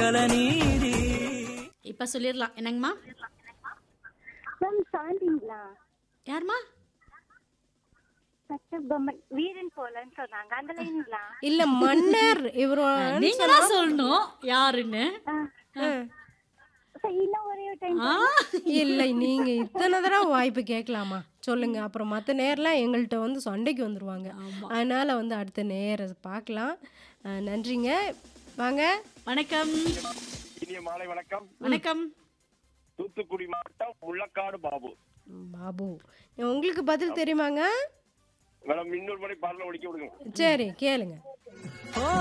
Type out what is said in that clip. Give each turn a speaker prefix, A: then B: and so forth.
A: மங்கள நீதி
B: இப்ப சொல்லிடலாம் என்னங்கம்மா
C: மேம் சாந்திங்களா
B: யாருமா
C: கட்டபொம்மன் வீரன் போலன்னு சொன்னாங்க அந்த லைனுங்களா
D: இல்ல மன்னர் இவரு
B: நீங்க தான் சொல்லணும் யாருன்னு
C: இன்னும் ஒரே ஒரு டைம்
B: ஆ,
D: இல்லை நீங்க இத்தனை தடவை வாய்ப்பு கேட்கலாமா சொல்லுங்க அப்புறம் மற்ற நேர்லாம் எங்கள்கிட்ட வந்து சண்டைக்கு வந்துருவாங்க அதனால வந்து அடுத்த நேர பார்க்கலாம் அஹ், நன்றிங்க வாங்க
B: வணக்கம்
E: இனிய மாலை வணக்கம்
B: வணக்கம்
E: தூத்துக்குடி மாவட்டம் முள்ளக்காடு பாபு
D: பாபு உங்களுக்கு பதில் தெரியுமாங்க
E: மேடம் இன்னொரு மணி பாடல ஒழிக்க விடுங்க
D: சரி கேளுங்க